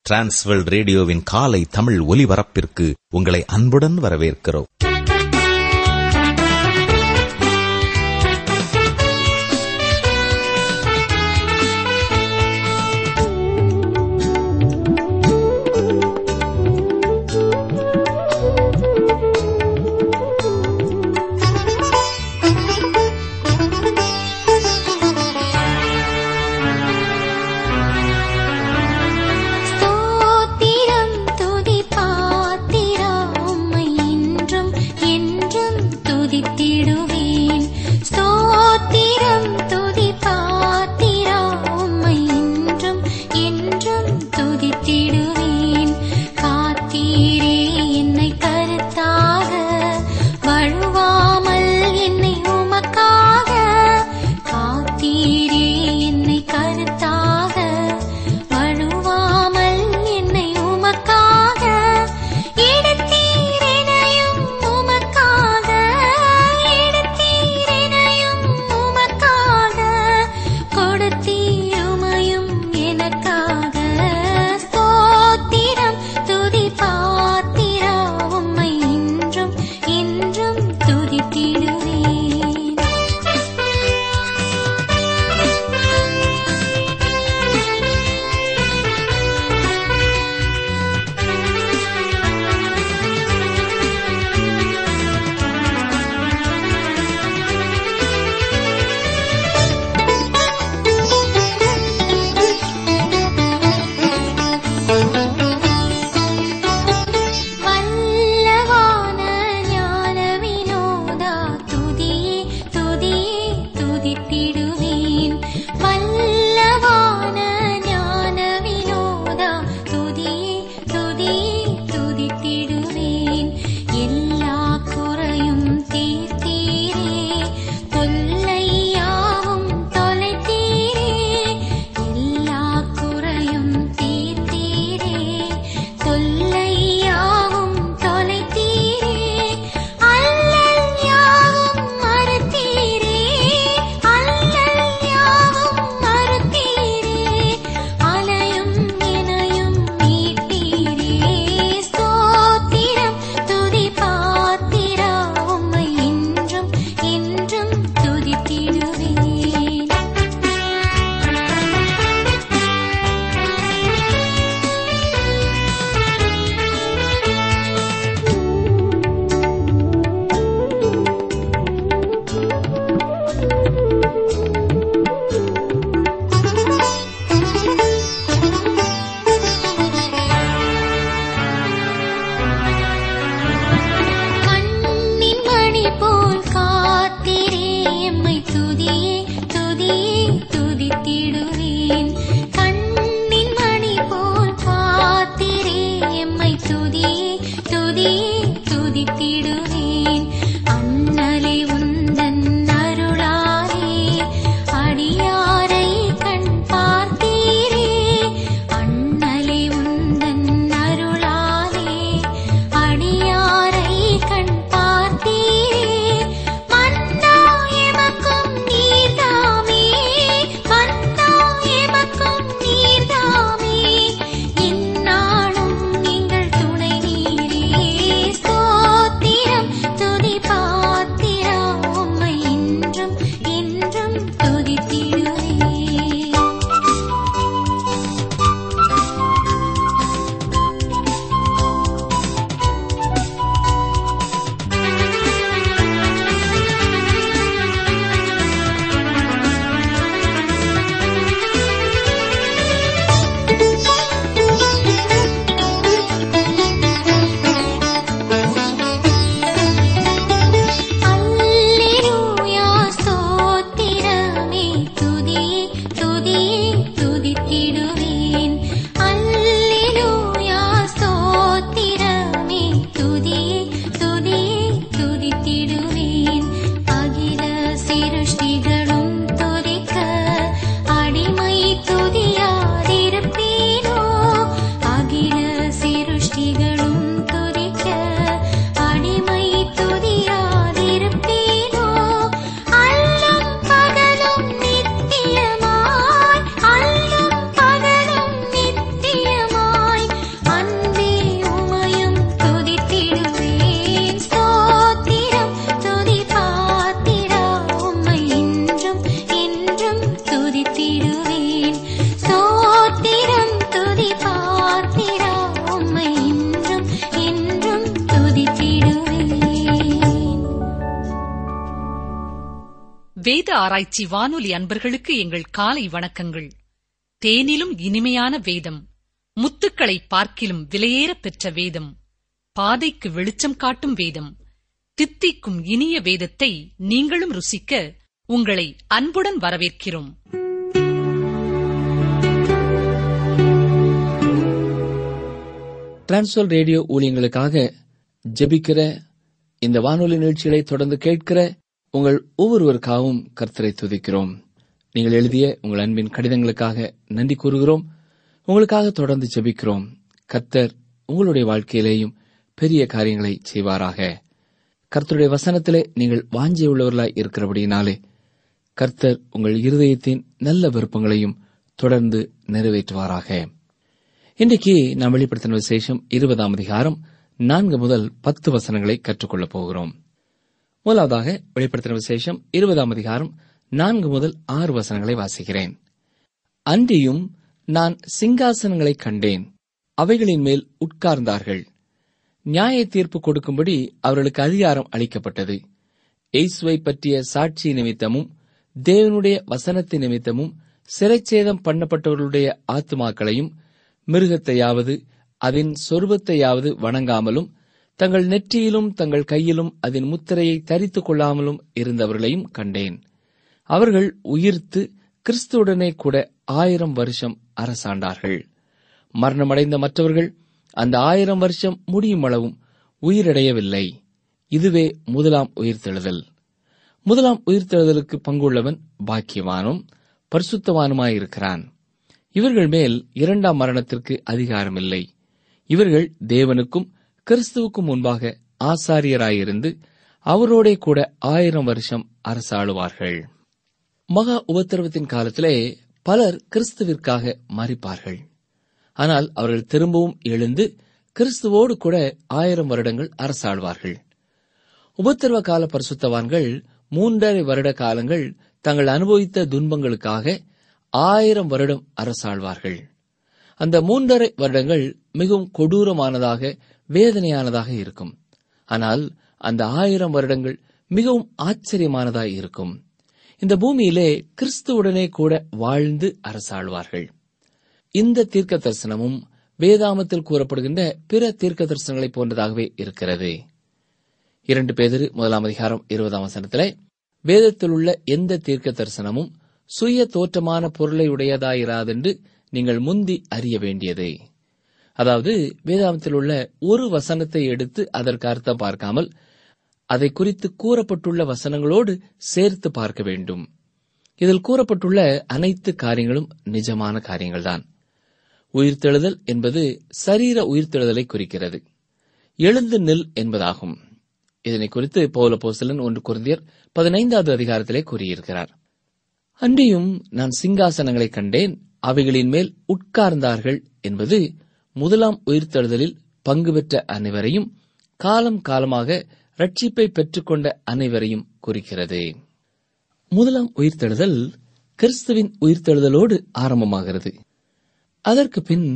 Transworld ரேடியோவின் காலை தமிழ் ஒலிபரப்பிற்கு உங்களை அன்புடன் வரவேற்கிறோம் ஸ்தோத்திரம் துதி பாத்திரா உம்மை இன்றும் என்றும் துதித்திடுவேன் ஸ்தோத்திரம் துதி பாத்திரா உம்மை இன்றும் என்றும் துதித்திடுவேன் காத்தீரே என்னை கருத்தாக வழுவாமல் என்னை உமக்காக காத்தீரே என்னை கருத்தாக வழுவாமல் என்னை உமக்காக எடுத்தீரெனையும் உமக்காக எடுத்தீரெனையும் உமக்காக கொடுத்தீருமையும் எனக்காக ஸ்தோத்திரம் துதி பாத்திரா உம்மை இன்றும் இன்றும் துதித்திடுவேன் வல்லவான ஞான வினோதா துதியே துதியே துதித்திடுவேன் வல்லவான ஞான வினோதா துதியே துதியே துதித்திடுவேன் எல்லா குறையும் தீர்த்தீரே தொல்லையாவும் தொலைத்தீரே எல்லா குறையும் தீர்த்தீரே தொல்லையாவும் தொலைத்தீரே அல்லல் யாவும் மறுத்தீரே அல்லல் யாவும் மறுத்தீரே அலையும் இணையும் மீட்டீரே ஸ்தோத்திரம் துதி பாத்திரா உம்மை இன்றும் இன்றும் துதித்திடுவேன் கண்ணின் மணி போல் காத்திரே எம்மை துதியே துதியே துதித்திடுவேன் கண்ணின் மணி போல் காத்திரே எம்மை துதியே துதியே துதித்திடுவேன் அண்ணலே உந்தன் அருளாலே அடியாரை கண் பார்த்தீரே அண்ணலே உந்தன் அருளாலே அடியாரை கண் பார்த்தீரே வேத ஆராய்ச்சி வானொலி அன்பர்களுக்கு எங்கள் காலை வணக்கங்கள் தேனிலும் இனிமையான வேதம் முத்துக்களை பார்க்கிலும் விலையேறப் பெற்ற வேதம் பாதைக்கு வெளிச்சம் காட்டும் வேதம் தித்திக்கும் இனிய வேதத்தை நீங்களும் ருசிக்க உங்களை அன்புடன் வரவேற்கிறோம் டிரான்ஸ்வர் ரேடியோ ஊழியங்களுக்காக ஜெபிக்கிற இந்த வானொலி நிகழ்ச்சிகளை தொடர்ந்து கேட்கிற உங்கள் ஒவ்வொருவருக்காகவும் கர்த்தரை துதிக்கிறோம் நீங்கள் எழுதிய உங்கள் அன்பின் கடிதங்களுக்காக நன்றி கூறுகிறோம் உங்களுக்காக தொடர்ந்து ஜெபிக்கிறோம் கர்த்தர் உங்களுடைய வாழ்க்கையிலேயும் பெரிய காரியங்களை செய்வாராக கர்த்தருடைய வசனத்திலே நீங்கள் வாஞ்சியுள்ளவர்களாய் இருக்கிறபடியினாலே கர்த்தர் உங்கள் இருதயத்தின் நல்ல விருப்பங்களையும் தொடர்ந்து நிறைவேற்றுவாராக இன்றைக்கு நாம் வெளிப்படுத்தின விசேஷம் இருபதாம் அதிகாரம் நான்கு முதல் பத்து வசனங்களை கற்றுக்கொள்ளப் போகிறோம் முதலாவதாக வெளிப்படுத்தின விசேஷம் இருபதாம் அதிகாரம் நான்கு முதல் ஆறு வசனங்களை வாசிக்கிறேன் அன்றியும் நான் சிங்காசனங்களை கண்டேன் அவைகளின் மேல் உட்கார்ந்தார்கள் நியாய தீர்ப்பு கொடுக்கும்படி அவர்களுக்கு அதிகாரம் அளிக்கப்பட்டது எய்சுவை பற்றிய சாட்சி நிமித்தமும் தேவனுடைய வசனத்தின் நிமித்தமும் சிறைச்சேதம் பண்ணப்பட்டவர்களுடைய ஆத்துமாக்களையும் மிருகத்தையாவது அதன் சொருபத்தையாவது வணங்காமலும் தங்கள் நெற்றியிலும் தங்கள் கையிலும் அதன் முத்திரையை தரித்துக் கொள்ளாமலும் இருந்தவர்களையும் கண்டேன் அவர்கள் உயிர்த்து கிறிஸ்துவுடனே கூட ஆயிரம் வருஷம் அரசாண்டார்கள் மரணமடைந்த மற்றவர்கள் அந்த ஆயிரம் வருஷம் முடியும் அளவும் உயிரடையவில்லை இதுவே முதலாம் உயிர்த்தெழுதல் முதலாம் உயிர்த்தெழுதலுக்கு பங்குள்ளவன் பாக்கியவானும் பரிசுத்தவானுமாயிருக்கிறான் இவர்கள் மேல் இரண்டாம் மரணத்திற்கு அதிகாரமில்லை இவர்கள் தேவனுக்கும் கிறிஸ்துவுக்கும் முன்பாக ஆசாரியராயிருந்து அவரோடே கூட ஆயிரம் வருஷம் அரசாளுவார்கள் மகா உபத்திரவத்தின் காலத்திலே பலர் கிறிஸ்துவிற்காக மறிப்பார்கள் ஆனால் அவர்கள் திரும்பவும் எழுந்து கிறிஸ்துவோடு கூட ஆயிரம் வருடங்கள் அரசாழ்வார்கள் உபத்திரவ கால பரிசுத்தவான்கள் மூன்றரை வருட காலங்கள் தங்கள் அனுபவித்த துன்பங்களுக்காக ஆயிரம் வருடம் அரசாழ்வார்கள் அந்த மூன்றரை வருடங்கள் மிகவும் கொடூரமானதாக வேதனையானதாக இருக்கும் ஆனால் அந்த ஆயிரம் வருடங்கள் மிகவும் ஆச்சரியமானதாக இருக்கும் இந்த பூமியிலே கிறிஸ்துவுடனே கூட வாழ்ந்து அரசாழ்வார்கள் இந்த தீர்க்க தரிசனமும் வேதாமத்தில் கூறப்படுகின்ற பிற தீர்க்க தரிசனங்களை போன்றதாகவே இருக்கிறது இரண்டு பேதிரு முதலாம் அதிகாரம் இருபதாம் வசனத்திலே வேதத்தில் உள்ள எந்த தீர்க்க தரிசனமும் சுய தோற்றமான பொருளை உடையதாயிராதென்று நீங்கள் முந்தி அறிய வேண்டியதே அதாவது வேதாந்தத்தில் உள்ள ஒரு வசனத்தை எடுத்து அதற்கு அர்த்தம் பார்க்காமல் அதை குறித்து கூறப்பட்டுள்ள வசனங்களோடு சேர்த்து பார்க்க வேண்டும் இதில் கூறப்பட்டுள்ள அனைத்து காரியங்களும் நிஜமான காரியங்கள்தான் உயிர்த்தெழுதல் என்பது சரீர உயிர்த்தெழுதலை குறிக்கிறது எழுந்து நில் என்பதாகும் இதனை குறித்து பௌல போசலன் ஒன்று குருந்தியர் பதினைந்தாவது அதிகாரத்திலே கூறியிருக்கிறார் அன்றியும் நான் சிங்காசனங்களை கண்டேன் அவைகளின் மேல் உட்கார்ந்தார்கள் என்பது முதலாம் உயிர்த்தெழுதலில் பங்கு பெற்ற அனைவரையும் காலம் காலமாக ரட்சிப்பை பெற்றுக்கொண்ட அனைவரையும் குறிக்கிறது முதலாம் உயிர்த்தெழுதல் கிறிஸ்துவின் உயிர்த்தெழுதலோடு ஆரம்பமாகிறது அதற்கு பின்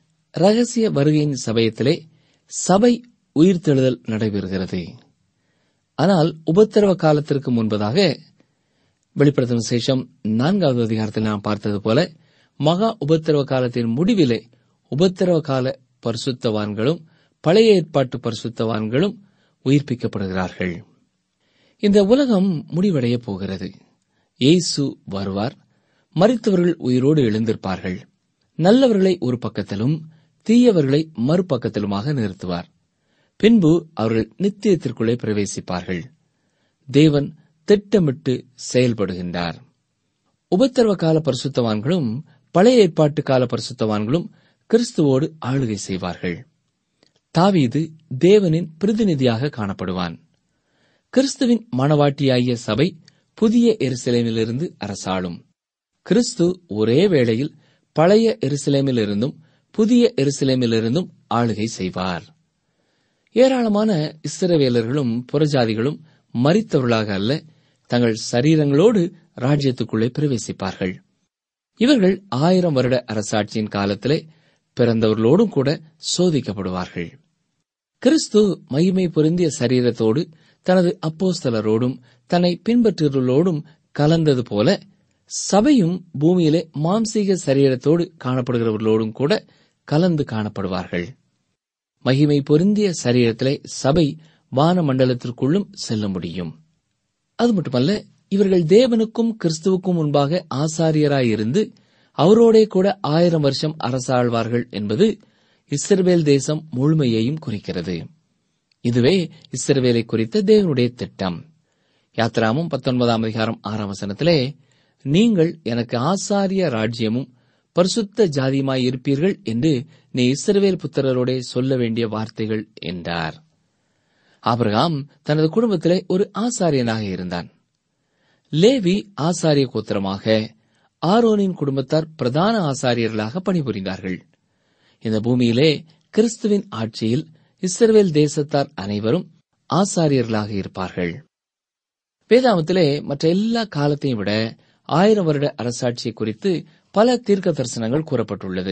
ரகசிய வருகையின் சமயத்திலே சபை உயிர்த்தெழுதல் நடைபெறுகிறது ஆனால் உபத்திரவ காலத்திற்கு முன்பதாக வெளிப்படுத்தும் விசேஷம் நான்காவது அதிகாரத்தில் நாம் பார்த்தது போல மகா உபத்திரவ காலத்தின் முடிவிலே உபத்திரவ கால பரிசுத்தவான்களும் பழைய ஏற்பாட்டு பரிசுத்தவான்களும் உயிர்ப்பிக்கப்படுகிறார்கள் இந்த உலகம் முடிவடைய போகிறது இயேசு வருவார் மறித்தவர்கள் உயிரோடு எழுந்திருப்பார்கள் நல்லவர்களை ஒரு பக்கத்திலும் தீயவர்களை மறுபக்கத்திலுமாக நிறுத்துவார் பின்பு அவர்கள் நித்தியத்திற்குள்ளே பிரவேசிப்பார்கள் தேவன் திட்டமிட்டு செயல்படுகின்றார் உபத்திரவ கால பரிசுத்தவான்களும் பழைய ஏற்பாட்டு கால பரிசுத்தவான்களும் கிறிஸ்துவோடு ஆளுகை செய்வார்கள் தாவீது தேவனின் பிரதிநிதியாக காணப்படுவான் கிறிஸ்துவின் மணவாட்டியாகிய சபை புதிய எருசலேமிலிருந்து அரசாளும் கிறிஸ்து ஒரே வேளையில் பழைய எருசலேமிலிருந்தும் புதிய எருசலேமிலிருந்தும் ஆளுகை செய்வார் ஏராளமான இஸ்ரவேலர்களும் புறஜாதிகளும் மறித்தவர்களாக அல்ல தங்கள் சரீரங்களோடு ராஜ்யத்துக்குள்ளே பிரவேசிப்பார்கள் இவர்கள் ஆயிரம் வருட அரசாட்சியின் காலத்திலே பிறந்தவர்களோடும் கூட சோதிக்கப்படுவார்கள் கிறிஸ்து மகிமை பொருந்திய சரீரத்தோடு தனது அப்போஸ்தலரோடும் தன்னை பின்பற்றுகளோடும் கலந்தது போல சபையும் பூமியிலே மாம்சீக சரீரத்தோடு காணப்படுகிறவர்களோடும் கூட கலந்து காணப்படுவார்கள் மகிமை பொருந்திய சரீரத்திலே சபை வானமண்டலத்திற்குள்ளும் செல்ல முடியும் அது மட்டுமல்ல இவர்கள் தேவனுக்கும் கிறிஸ்துவுக்கும் முன்பாக ஆசாரியராயிருந்து அவரோடே கூட ஆயிரம் வருஷம் அரசாழ்வார்கள் என்பது இஸ்ரவேல் தேசம் முழுமையையும் குறிக்கிறது இதுவே இஸ்ரவேலை குறித்த தேவனுடைய திட்டம் யாத்ராமும் பத்தொன்பதாம் அதிகாரம் ஆறாம் வசனத்திலே நீங்கள் எனக்கு ஆசாரிய ராஜ்யமும் பரிசுத்த ஜாதியுமாய் இருப்பீர்கள் என்று நீ இஸ்ரவேல் புத்திரரோடே சொல்ல வேண்டிய வார்த்தைகள் என்றார் ஆபிரகாம் தனது குடும்பத்திலே ஒரு ஆசாரியனாக இருந்தான் லேவி ஆசாரிய கோத்திரமாக ஆரோனின் குடும்பத்தார் பிரதான ஆசாரியர்களாக பணிபுரிந்தார்கள் இந்த பூமியிலே கிறிஸ்துவின் ஆட்சியில் இஸ்ரவேல் தேசத்தார் அனைவரும் ஆசாரியர்களாக இருப்பார்கள் வேதாமத்திலே மற்ற எல்லா காலத்தையும் விட ஆயிரம் வருட அரசாட்சியை குறித்து பல தீர்க்க தரிசனங்கள் கூறப்பட்டுள்ளது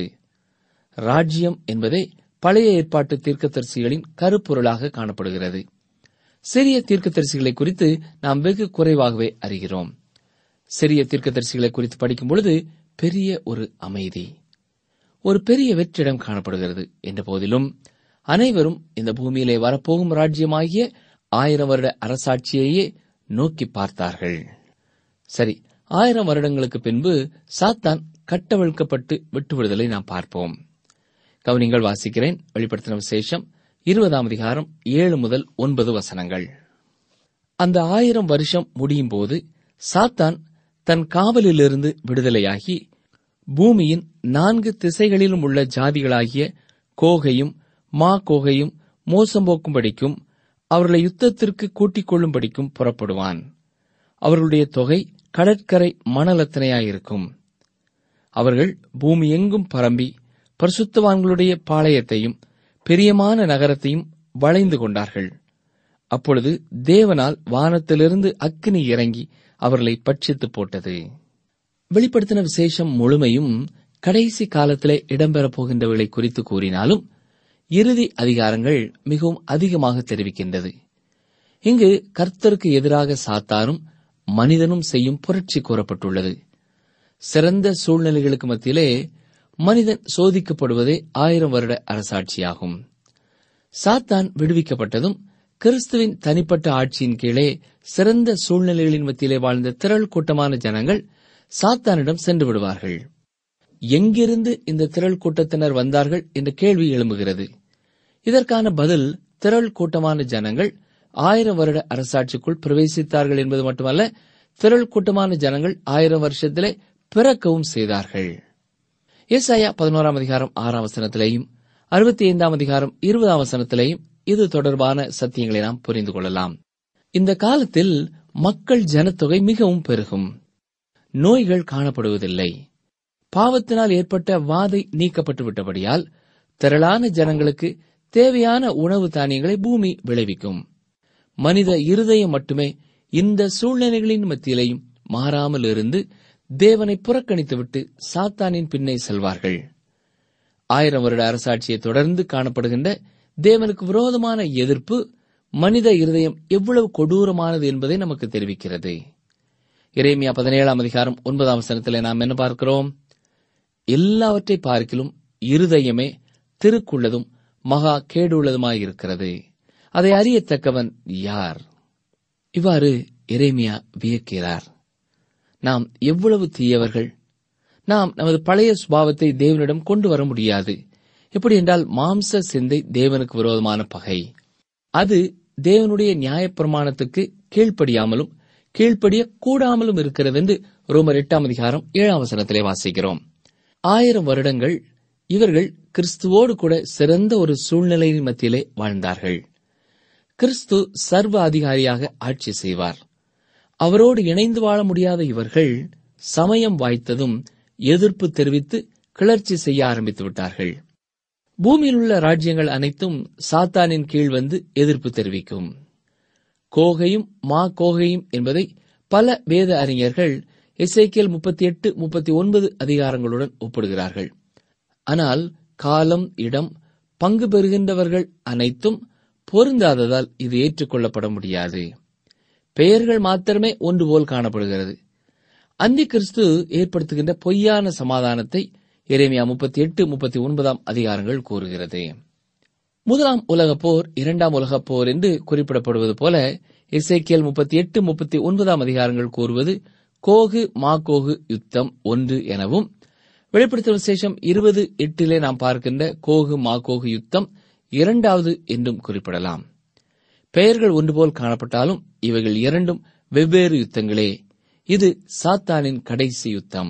ராஜ்யம் என்பதே பழைய ஏற்பாட்டு தீர்க்கதரிசிகளின் கருப்பொருளாக காணப்படுகிறது சிறிய தீர்க்கதரிசிகளை குறித்து நாம் வெகு குறைவாகவே அறிகிறோம் சிறிய தீர்க்கதரிசிகளை குறித்து படிக்கும் பொழுது பெரிய ஒரு அமைதி ஒரு பெரிய வெற்றிடம் காணப்படுகிறது என்ற போதிலும் அனைவரும் இந்த பூமியிலே வரப்போகும் ராஜ்யமாகிய ஆயிரம் வருட அரசாட்சியையே நோக்கி பார்த்தார்கள் சரி ஆயிரம் வருடங்களுக்கு பின்பு சாத்தான் கட்டவிழ்க்கப்பட்டு விட்டுவிடுதலை நாம் பார்ப்போம் கவனிங்கள் வாசிக்கிறேன் வெளிப்படுத்தின விசேஷம் இருபதாம் அதிகாரம் ஏழு முதல் ஒன்பது வசனங்கள் அந்த ஆயிரம் வருஷம் முடியும் போது சாத்தான் தன் காவலிலிருந்து விடுதலையாகி பூமியின் நான்கு திசைகளிலும் உள்ள ஜாதிகளாகிய கோகையும் மா கோகையும் மோசம் போக்கும்படிக்கும் அவர்களை யுத்தத்திற்கு கூட்டிக் கொள்ளும்படிக்கும் புறப்படுவான் அவர்களுடைய தொகை கடற்கரை மணலத்தனையாயிருக்கும் அவர்கள் பூமி எங்கும் பரம்பி பரிசுத்தவான்களுடைய பாளையத்தையும் பிரியமான நகரத்தையும் வளைந்து கொண்டார்கள் அப்பொழுது தேவனால் வானத்திலிருந்து அக்கினி இறங்கி அவர்களை பட்சித்து போட்டது வெளிப்படுத்தின விசேஷம் முழுமையும் கடைசி காலத்திலே இடம்பெறப் போகின்றவர்களை குறித்து கூறினாலும் இறுதி அதிகாரங்கள் மிகவும் அதிகமாக தெரிவிக்கின்றது இங்கு கர்த்தருக்கு எதிராக சாத்தாரும் மனிதனும் செய்யும் புரட்சி கூறப்பட்டுள்ளது சிறந்த சூழ்நிலைகளுக்கு மத்தியிலே மனிதன் சோதிக்கப்படுவதே ஆயிரம் வருட அரசாட்சியாகும் சாத்தான் விடுவிக்கப்பட்டதும் கிறிஸ்துவின் தனிப்பட்ட ஆட்சியின் கீழே சிறந்த சூழ்நிலைகளின் மத்தியிலே வாழ்ந்த திரள் கூட்டமான ஜனங்கள் சாத்தானிடம் சென்று விடுவார்கள் எங்கிருந்து இந்த திரள் கூட்டத்தினர் வந்தார்கள் என்ற கேள்வி எழும்புகிறது இதற்கான பதில் திரள் கூட்டமான ஜனங்கள் ஆயிரம் வருட அரசாட்சிக்குள் பிரவேசித்தார்கள் என்பது மட்டுமல்ல திரள் கூட்டமான ஜனங்கள் ஆயிரம் வருஷத்திலே பிறக்கவும் செய்தார்கள் ஏசாயா பதினோராம் அதிகாரம் ஆறாம் வசனத்திலேயும் அறுபத்தி ஐந்தாம் அதிகாரம் இருபதாம் வசனத்திலேயும் இது தொடர்பான சத்தியங்களை நாம் புரிந்து கொள்ளலாம் இந்த காலத்தில் மக்கள் ஜனத்தொகை மிகவும் பெருகும் நோய்கள் காணப்படுவதில்லை பாவத்தினால் ஏற்பட்ட வாதை நீக்கப்பட்டு விட்டபடியால் திரளான ஜனங்களுக்கு தேவையான உணவு தானியங்களை பூமி விளைவிக்கும் மனித இருதயம் மட்டுமே இந்த சூழ்நிலைகளின் மத்தியிலையும் மாறாமல் இருந்து தேவனை புறக்கணித்துவிட்டு சாத்தானின் பின்னே செல்வார்கள் ஆயிரம் வருட அரசாட்சியை தொடர்ந்து காணப்படுகின்ற தேவனுக்கு விரோதமான எதிர்ப்பு மனித இருதயம் எவ்வளவு கொடூரமானது என்பதை நமக்கு தெரிவிக்கிறது இறைமியா பதினேழாம் அதிகாரம் ஒன்பதாம் வசனத்திலே நாம் என்ன பார்க்கிறோம் எல்லாவற்றை பார்க்கிலும் இருதயமே திருக்குள்ளதும் மகா கேடுள்ளதுமாயிருக்கிறது அதை அறியத்தக்கவன் யார் இவ்வாறு எரேமியா வியக்கிறார் நாம் எவ்வளவு தீயவர்கள் நாம் நமது பழைய சுபாவத்தை தேவனிடம் கொண்டு வர முடியாது எப்படி என்றால் மாம்ச சிந்தை தேவனுக்கு விரோதமான பகை அது தேவனுடைய நியாயப்பிரமாணத்துக்கு கீழ்ப்படியாமலும் கீழ்ப்படிய கூடாமலும் இருக்கிறது என்று ரோமர் எட்டாம் அதிகாரம் ஏழாம் வசனத்திலே வாசிக்கிறோம் ஆயிரம் வருடங்கள் இவர்கள் கிறிஸ்துவோடு கூட சிறந்த ஒரு சூழ்நிலையின் மத்தியிலே வாழ்ந்தார்கள் கிறிஸ்து சர்வ அதிகாரியாக ஆட்சி செய்வார் அவரோடு இணைந்து வாழ முடியாத இவர்கள் சமயம் வாய்த்ததும் எதிர்ப்பு தெரிவித்து கிளர்ச்சி செய்ய ஆரம்பித்து விட்டார்கள் பூமியில் உள்ள ராஜ்யங்கள் அனைத்தும் சாத்தானின் கீழ் வந்து எதிர்ப்பு தெரிவிக்கும் கோகையும் மா கோகையும் என்பதை பல வேத அறிஞர்கள் இசைக்கியல் முப்பத்தி எட்டு முப்பத்தி ஒன்பது அதிகாரங்களுடன் ஒப்பிடுகிறார்கள் ஆனால் காலம் இடம் பங்கு பெறுகின்றவர்கள் அனைத்தும் பொருந்தாததால் இது ஏற்றுக்கொள்ளப்பட முடியாது பெயர்கள் மாத்திரமே ஒன்று போல் காணப்படுகிறது அந்தி கிறிஸ்து ஏற்படுத்துகின்ற பொய்யான சமாதானத்தை எரேமியா முப்பத்தி எட்டு முப்பத்தி ஒன்பதாம் அதிகாரங்கள் கூறுகிறது முதலாம் உலகப் போர் இரண்டாம் உலகப் போர் என்று குறிப்பிடப்படுவது போல இசைக்கியல் முப்பத்தி எட்டு முப்பத்தி ஒன்பதாம் அதிகாரங்கள் கூறுவது கோகு மாகோகு யுத்தம் ஒன்று எனவும் வெளிப்படுத்தும் விசேஷம் இருபது எட்டிலே நாம் பார்க்கின்ற கோகு மாகோகு யுத்தம் இரண்டாவது என்றும் குறிப்பிடலாம் பெயர்கள் ஒன்றுபோல் காணப்பட்டாலும் இவைகள் இரண்டும் வெவ்வேறு யுத்தங்களே இது சாத்தானின் கடைசி யுத்தம்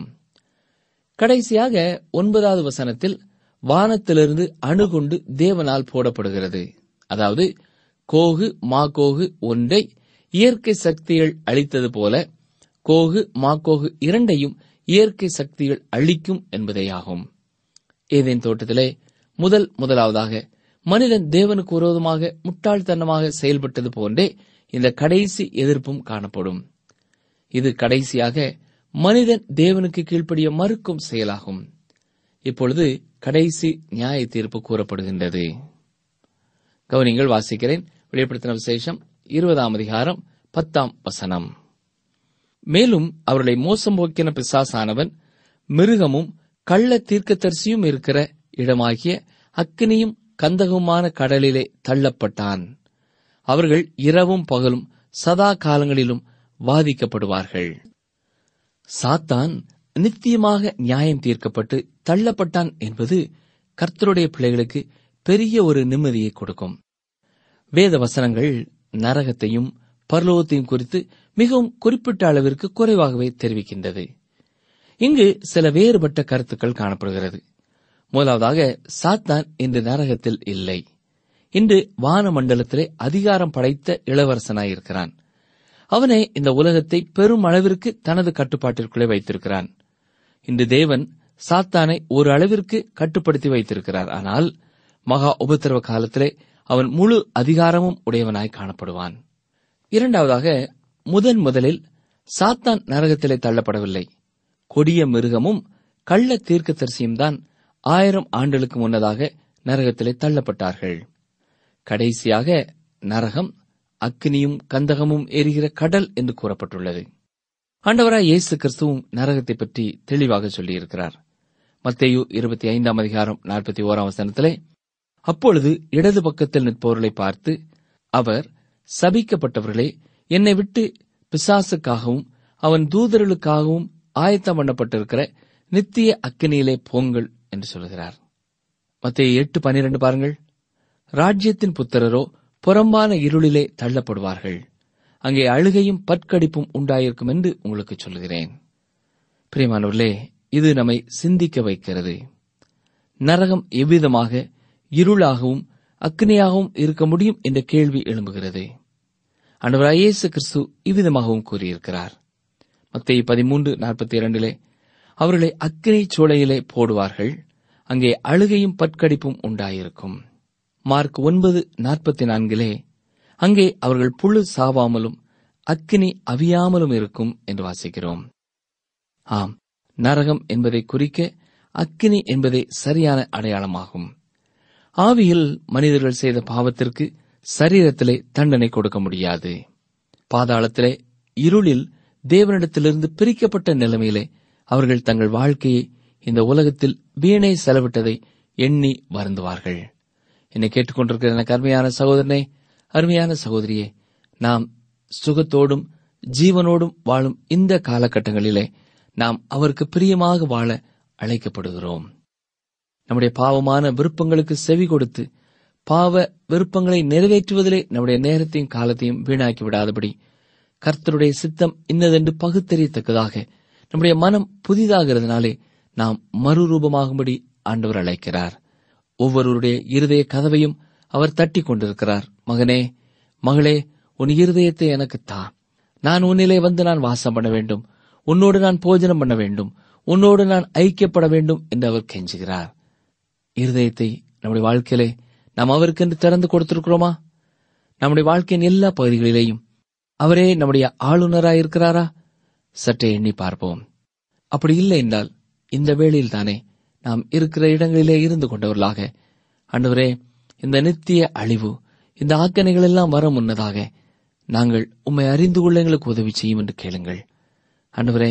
கடைசியாக ஒன்பதாவது வசனத்தில் வானத்திலிருந்து அணுகுண்டு தேவனால் போடப்படுகிறது அதாவது கோகு மாகோகு ஒன்றை இயற்கை சக்திகள் அளித்தது போல கோகு மாகோகு இரண்டையும் இயற்கை சக்திகள் அழிக்கும் என்பதேயாகும் ஏதேன் தோட்டத்திலே முதல் முதலாவதாக மனிதன் தேவனுக்கு விரோதமாக முட்டாள்தனமாக செயல்பட்டது போன்றே இந்த கடைசி எதிர்ப்பும் காணப்படும் இது கடைசியாக மனிதன் தேவனுக்கு கீழ்ப்படிய மறுக்கும் செயலாகும் இப்பொழுது கடைசி நியாய தீர்ப்பு கூறப்படுகின்றது கவனிங்கள் வாசிக்கிறேன் வெளிப்படுத்தின விசேஷம் இருபதாம் அதிகாரம் பத்தாம் வசனம் மேலும் அவர்களை மோசம் போக்கின பிசாசானவன் மிருகமும் கள்ள தீர்க்கதரிசியும் இருக்கிற இடமாகிய அக்கினியும் கந்தகமான கடலிலே தள்ளப்பட்டான் அவர்கள் இரவும் பகலும் சதா காலங்களிலும் வாதிக்கப்படுவார்கள் சாத்தான் நித்தியமாக நியாயம் தீர்க்கப்பட்டு தள்ளப்பட்டான் என்பது கர்த்தருடைய பிள்ளைகளுக்கு பெரிய ஒரு நிம்மதியை கொடுக்கும் வேத வசனங்கள் நரகத்தையும் பரலோகத்தையும் குறித்து மிகவும் குறிப்பிட்ட அளவிற்கு குறைவாகவே தெரிவிக்கின்றது இங்கு சில வேறுபட்ட கருத்துக்கள் காணப்படுகிறது முதலாவதாக சாத்தான் இன்று நரகத்தில் இல்லை இன்று வானமண்டலத்திலே அதிகாரம் படைத்த இளவரசனாயிருக்கிறான் அவனே இந்த உலகத்தை பெரும் அளவிற்கு தனது கட்டுப்பாட்டிற்குள்ளே வைத்திருக்கிறான் இன்று தேவன் சாத்தானை ஒரு அளவிற்கு கட்டுப்படுத்தி வைத்திருக்கிறார் ஆனால் மகா உபத்திரவ காலத்திலே அவன் முழு அதிகாரமும் உடையவனாய் காணப்படுவான் இரண்டாவதாக முதன் முதலில் சாத்தான் நரகத்திலே தள்ளப்படவில்லை கொடிய மிருகமும் கள்ள தீர்க்கதரிசியும் தான் ஆயிரம் ஆண்டுகளுக்கு முன்னதாக நரகத்திலே தள்ளப்பட்டார்கள் கடைசியாக நரகம் அக்னியும் கந்தகமும் எரிகிற கடல் என்று கூறப்பட்டுள்ளது ஆண்டவராய் இயேசு கிறிஸ்துவும் நரகத்தை பற்றி தெளிவாக சொல்லியிருக்கிறார் மத்தேயு இருபத்தி ஐந்தாம் அதிகாரம் நாற்பத்தி ஓராம் வசனத்திலே அப்பொழுது இடது பக்கத்தில் நிற்பவர்களை பார்த்து அவர் சபிக்கப்பட்டவர்களே என்னை விட்டு பிசாசுக்காகவும் அவன் தூதர்களுக்காகவும் ஆயத்தம் பண்ணப்பட்டிருக்கிற நித்திய அக்கினியிலே போங்கள் என்று சொல்கிறார் மத்திய எட்டு பனிரெண்டு பாருங்கள் ராஜ்யத்தின் புத்திரரோ புறம்பான இருளிலே தள்ளப்படுவார்கள் அங்கே அழுகையும் பற்கடிப்பும் உண்டாயிருக்கும் என்று உங்களுக்கு சொல்கிறேன் பிரியமானவர்களே இது நம்மை சிந்திக்க வைக்கிறது நரகம் எவ்விதமாக இருளாகவும் அக்னியாகவும் இருக்க முடியும் என்ற கேள்வி எழும்புகிறது அண்டவராய் இயேசு கிறிஸ்து இவ்விதமாகவும் கூறியிருக்கிறார் மத்திய பதிமூன்று நாற்பத்தி இரண்டிலே அவர்களை அக்னி சூளையிலே போடுவார்கள் அங்கே அழுகையும் பற்கடிப்பும் உண்டாயிருக்கும் மார்க் ஒன்பது நாற்பத்தி நான்கிலே அங்கே அவர்கள் புழு சாவாமலும் அக்கினி அவியாமலும் இருக்கும் என்று வாசிக்கிறோம் ஆம் நரகம் என்பதை குறிக்க அக்கினி என்பதே சரியான அடையாளமாகும் ஆவியில் மனிதர்கள் செய்த பாவத்திற்கு சரீரத்திலே தண்டனை கொடுக்க முடியாது பாதாளத்திலே இருளில் தேவனிடத்திலிருந்து பிரிக்கப்பட்ட நிலைமையிலே அவர்கள் தங்கள் வாழ்க்கையை இந்த உலகத்தில் வீணை செலவிட்டதை எண்ணி வருந்துவார்கள் என்னை கேட்டுக்கொண்டிருக்கிற எனக்கு அருமையான சகோதரனே அருமையான சகோதரியே நாம் சுகத்தோடும் ஜீவனோடும் வாழும் இந்த காலகட்டங்களிலே நாம் அவருக்கு பிரியமாக வாழ அழைக்கப்படுகிறோம் நம்முடைய பாவமான விருப்பங்களுக்கு செவி கொடுத்து பாவ விருப்பங்களை நிறைவேற்றுவதிலே நம்முடைய நேரத்தையும் காலத்தையும் வீணாக்கி விடாதபடி கர்த்தருடைய சித்தம் இன்னதென்று பகுத்தறியத்தக்கதாக நம்முடைய மனம் புதிதாகிறதுனாலே நாம் மறுரூபமாகும்படி ஆண்டவர் அழைக்கிறார் ஒவ்வொருவருடைய இருதய கதவையும் அவர் தட்டி கொண்டிருக்கிறார் மகனே மகளே உன் இருதயத்தை எனக்கு தா நான் உன்னிலே வந்து நான் வாசம் பண்ண வேண்டும் உன்னோடு நான் போஜனம் பண்ண வேண்டும் உன்னோடு நான் ஐக்கியப்பட வேண்டும் என்று அவர் கெஞ்சுகிறார் இருதயத்தை நம்முடைய வாழ்க்கையிலே நாம் அவருக்கென்று திறந்து கொடுத்திருக்கிறோமா நம்முடைய வாழ்க்கையின் எல்லா பகுதிகளிலேயும் அவரே நம்முடைய ஆளுநராயிருக்கிறாரா சற்றே எண்ணி பார்ப்போம் அப்படி இல்லை என்றால் இந்த வேளையில் தானே நாம் இருக்கிற இடங்களிலே இருந்து கொண்டவர்களாக ஆண்டவரே இந்த நித்திய அழிவு இந்த ஆக்கணைகள் எல்லாம் வர முன்னதாக நாங்கள் உம்மை அறிந்து கொள்ள எங்களுக்கு உதவி செய்யும் என்று கேளுங்கள் ஆண்டவரே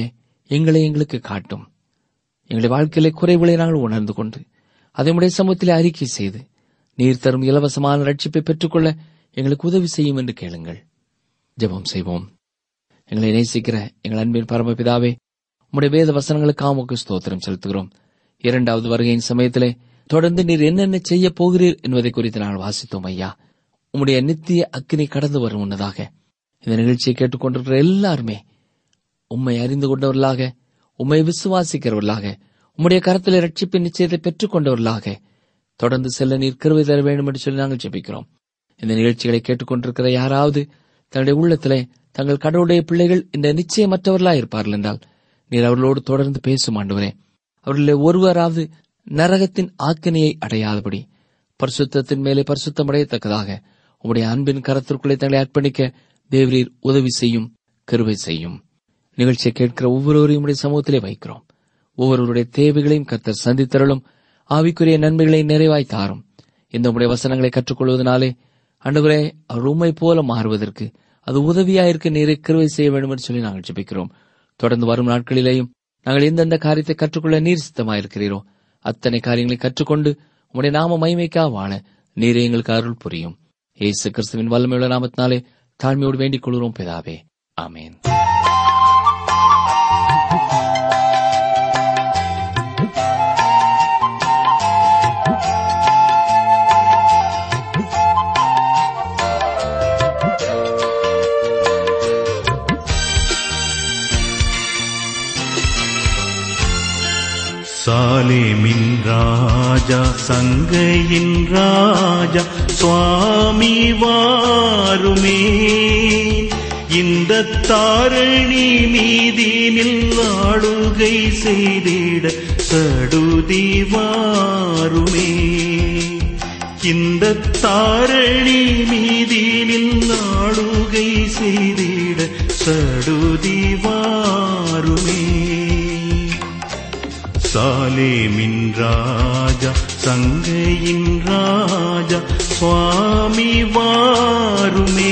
எங்களை எங்களுக்கு காட்டும் எங்களுடைய வாழ்க்கையிலே குறைவுகளை நாங்கள் உணர்ந்து கொண்டு அதை உடைய சமூகத்திலே அறிக்கை செய்து நீர் தரும் இலவசமான ரட்சிப்பை பெற்றுக்கொள்ள எங்களுக்கு உதவி செய்யும் என்று கேளுங்கள் ஜெபம் செய்வோம் எங்களை நேசிக்கிற எங்கள் அன்பின் பரமபிதாவே உம்முடைய வேத வசனங்களுக்காக உமக்கு ஸ்தோத்திரம் செலுத்துகிறோம் இரண்டாவது வருகையின் சமயத்திலே தொடர்ந்து நீர் என்னென்ன செய்ய போகிறீர் என்பதை குறித்து நாங்கள் வாசித்தோம் ஐயா உம்முடைய நித்திய அக்கினி கடந்து வரும் முன்னதாக இந்த நிகழ்ச்சியை கேட்டுக்கொண்டிருக்கிற எல்லாருமே உம்மை அறிந்து கொண்டவர்களாக உம்மை விசுவாசிக்கிறவர்களாக உம்முடைய கரத்தில் ரட்சிப்பின் நிச்சயத்தை பெற்றுக் கொண்டவர்களாக தொடர்ந்து செல்ல நீர் கிருவை தர வேண்டும் என்று சொல்லி நாங்கள் ஜெபிக்கிறோம் இந்த நிகழ்ச்சிகளை கேட்டுக்கொண்டிருக்கிற யாராவது தன்னுடைய உள்ளத்திலே தங்கள் கடவுளுடைய பிள்ளைகள் இந்த நிச்சயமற்றவர்களாக இருப்பார்கள் என்றால் நீர் அவர்களோடு தொடர்ந்து பேசும் ஆண்டவரே அவர்களில் ஒருவராவது நரகத்தின் ஆக்கினையை அடையாதபடி பரிசுத்தத்தின் மேலே பரிசுத்தம் அடையத்தக்கதாக உம்முடைய அன்பின் கரத்திற்குள்ளே தங்களை அர்ப்பணிக்க தேவரீர் உதவி செய்யும் கிருபை செய்யும் நிகழ்ச்சியை கேட்கிற ஒவ்வொருவரையும் உடைய சமூகத்திலே வைக்கிறோம் ஒவ்வொருவருடைய தேவைகளையும் கர்த்தர் சந்தித்தருளும் ஆவிக்குரிய நன்மைகளை நிறைவாய் தாரும் இந்த உடைய வசனங்களை கற்றுக்கொள்வதனாலே அன்றுவரே அவர் உண்மை போல மாறுவதற்கு அது உதவியாயிருக்க நீரை கிருவை செய்ய வேண்டும் என்று சொல்லி நாங்கள் ஜெபிக்கிறோம் தொடர்ந்து வரும் நாட்களிலேயும் நாங்கள் எந்தெந்த காரியத்தை கற்றுக்கொள்ள நீர் சித்தமாயிருக்கிறீரோ அத்தனை காரியங்களை கற்றுக்கொண்டு உம்முடைய நாம மைமைக்காக வாழ நீரே எங்களுக்கு அருள் புரியும் ஏசு கிறிஸ்துவின் வல்லமையுள்ள நாமத்தினாலே தாழ்மையோடு வேண்டிக் கொள்கிறோம் பிதாவே ஆமேன் சாலேமின் ராஜா சங்கையின் ராஜா சுவாமி வாருமே இந்த தாரணி மீதினில் ஆளுகை செய்திட சடுதி வாருமே இந்த தாரணி மீதினில் ஆளுகை செய்திட சடுதி வாருமே சாலேமின் ராஜா சங்கையின் ராஜா சுவாமி வாருமே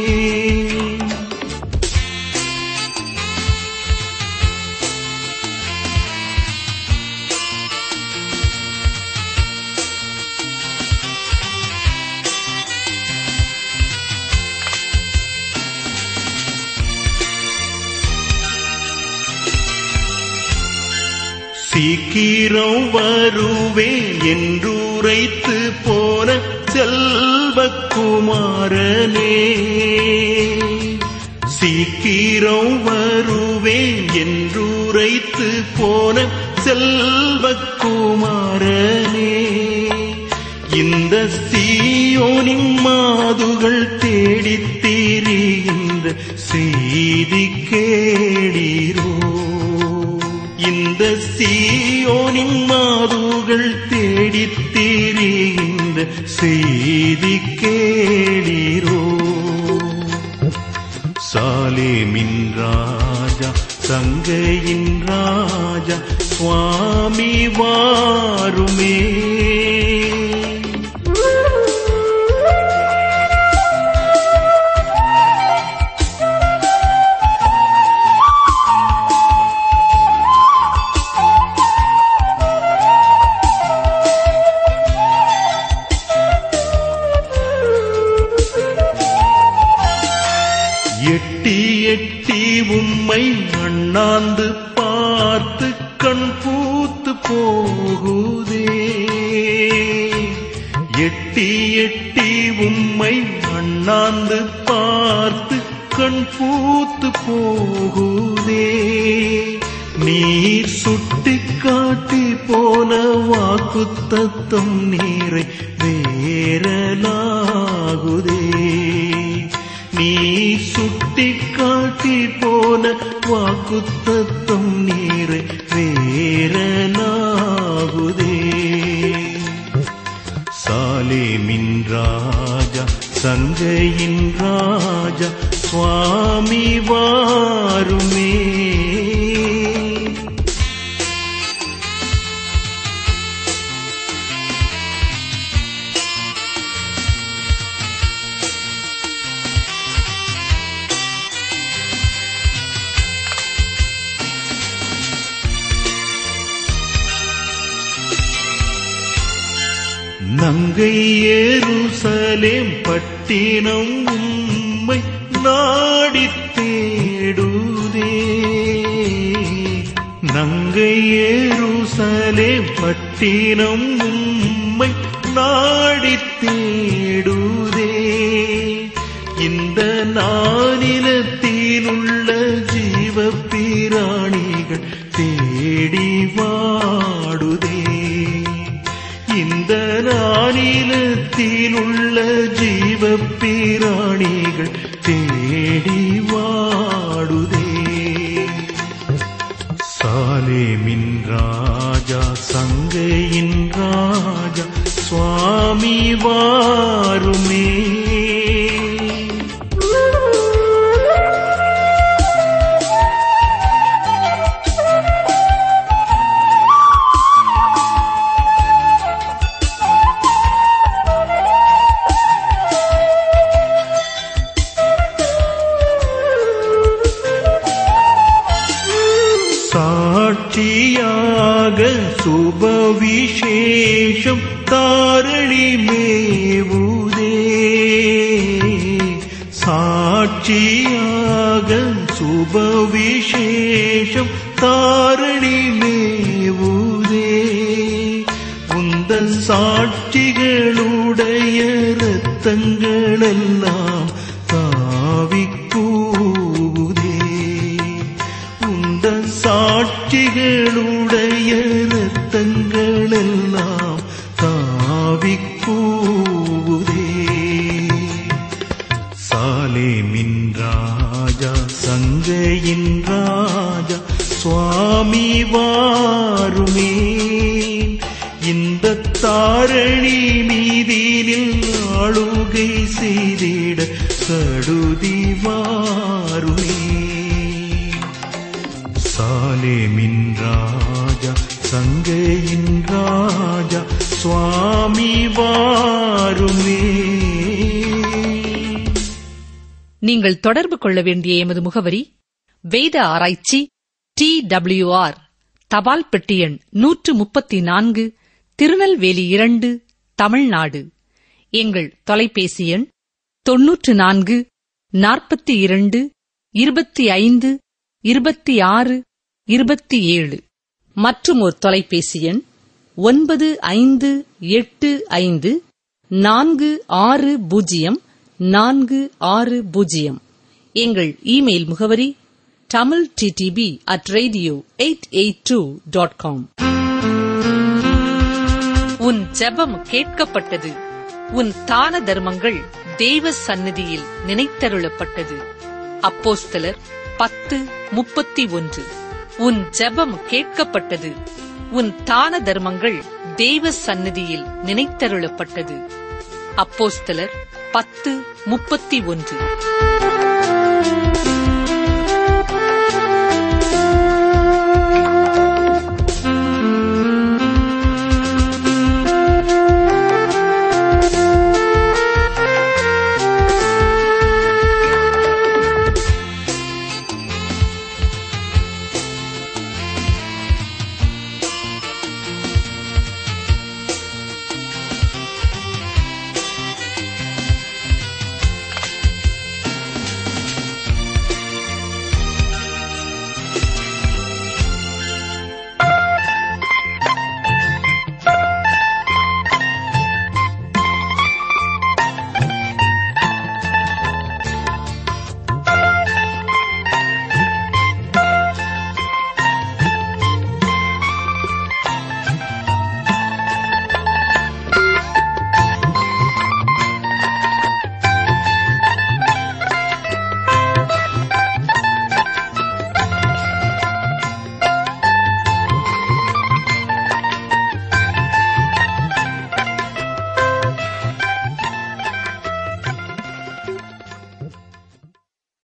சீக்கிரம் வருவேன் என்றுரைத்து போன செல்வக்குமாரனே சீக்கிரம் வருவேன் என்றுரைத்து போன செல்வக்குமாரனே இந்த சீயோனின் மாதுகள் தேடித் திரிகின்ற செய்தி கேளீரோ இந்த சீயோனின் மாதுகள் தேடித் திரிகின்ற செய்தி கேளீரோ சாலேமின் ராஜா சங்கையின் ராஜா சுவாமி வாருமே எட்டி எட்டி உம்மை அண்ணாந்து பார்த்து கண் பூத்து போகுதே எட்டி எட்டி உம்மை அண்ணாந்து பார்த்து கண் பூத்து போகுதே நீர் சுட்டி காட்டி போன வாக்கு தத்தம் நீரை வேறலாகுதே நீ சுட்டி காட்டி போன வாக்கு தத்தம் நீரை வேறலாகுதே சாலேமின் ராஜா சங்கையின் ராஜா சுவாமி வாருமே நங்கை ஏருசலேம் பட்டினம் உம்மை நாடித் தேடுதே நங்கை ஏருசலேம் பட்டினம் உம்மை நாடித் தேடுதே இந்த நானிலத்தில் உள்ள ஜீவ பிராணிகள் தேடி வாடுதே இந்த நானிலத்தில் உள்ள ஜீவ பிராணிகள் தேடி வாடுதே சாலேமின் ராஜா சங்கையின் ராஜா சுவாமி வாருமே சாட்சியாக சுபவிசேஷம் தாரணி மேவுதே சாட்சியாக சுபவிசேஷம் தாரணி மேவுதே உந்தன் சாட்சிகளுடைய இரத்தங்களெல்லாம் தாவிக் கூவுதே உந்த சாட்சிகளுடைய இரத்தங்களெல்லாம் தாவிக் கூவுதே சாலேமின் ராஜா சங்கையின் ராஜா சுவாமி வாருமே இந்த தாரணி மீதினில் ஆளுகை செய்திட கடுதி வாருமே சாலேமின் ராஜா சங்கையின் ராஜா சுவாமி வாருமே நீங்கள் தொடர்பு கொள்ள வேண்டிய எமது முகவரி வேத ஆராய்ச்சி டி ஆர் தபால் பெட்டி எண் நூற்று முப்பத்தி நான்கு திருநெல்வேலி இரண்டு தமிழ்நாடு எங்கள் தொலைபேசி எண் தொன்னூற்று நான்கு நாற்பத்தி இரண்டு இருபத்தி ஐந்து இருபத்தி ஆறு இருபத்தி ஏழு மற்றும் ஒரு தொலைபேசி எண் ஒன்பது ஐந்து எட்டு ஐந்து நான்கு ஆறு பூஜ்ஜியம் நான்கு ஆறு பூஜ்ஜியம் எங்கள் இமெயில் முகவரி Tamil DTP at radio eight eight two dot com உன் ஜெபம் கேட்கப்பட்டது உன் தான தர்மங்கள் தேவ சந்நிதியில் நினைத்தருளப்பட்டது அப்போஸ்தலர் பத்து முப்பத்தி ஒன்று உன் ஜெபம் கேட்கப்பட்டது உன் தான தர்மங்கள் தேவ சந்நிதியில் நினைத்தருளப்பட்டது அப்போஸ்தலர் பத்து முப்பத்தி ஒன்று